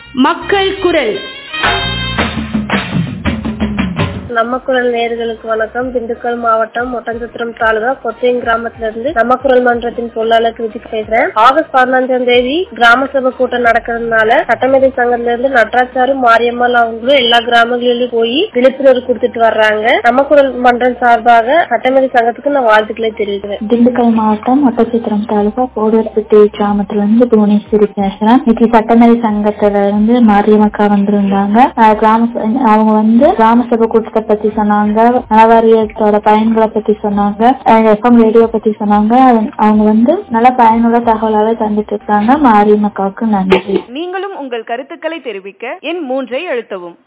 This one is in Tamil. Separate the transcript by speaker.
Speaker 1: மக்கள் குரல்
Speaker 2: நம்ம குரல் நேயர்களுக்கு வணக்கம் திண்டுக்கல் மாவட்டம் ஒட்டஞ்சத்திரம் தாலுகா கொத்தையம் கிராமத்துல இருந்து நம்ம குரல் மன்றத்தின் பொருளாளர் கிருதி பேசுறேன் ஆகஸ்ட் பதினஞ்சாம் தேதி கிராம சபை கூட்டம் நடக்கிறதுனால சட்டமேதை சங்கத்துல இருந்து நட்ராச்சாரு மாரியம்மாள் அவங்களும் எல்லா கிராமங்களிலும் போய் விழிப்புணர்வு கொடுத்துட்டு வர்றாங்க நம்ம குரல் மன்றம் சார்பாக சட்டமேதை சங்கத்துக்கு நான் வாழ்த்துக்களை தெரிவிக்கிறேன்
Speaker 3: திண்டுக்கல் மாவட்டம் ஒட்டச்சித்திரம் தாலுகா கோடர்பட்டி கிராமத்துல இருந்து புவனேஸ்வரி பேசுறேன் இன்னைக்கு சட்டமேதை சங்கத்துல இருந்து மாரியம்மக்கா வந்திருந்தாங்க அஹ் கிராம ச- அவங்க வந்து கிராம சபை கூட்டத்தை பத்தி சொன்னாங்க நலவாரியத்தோட பயன்களை பத்தி சொன்னாங்க எஃப்எம் ரேடியோ பத்தி சொன்னாங்க அவங்க- அவங்க வந்து நல்ல பயனுள்ள தகவலால தந்துட்டு இருக்காங்க மாரியம்மக்காவுக்கு நன்றி
Speaker 4: நீங்களும் உங்கள் கருத்துக்களை தெரிவிக்க எண் மூன்றை அழுத்தவும்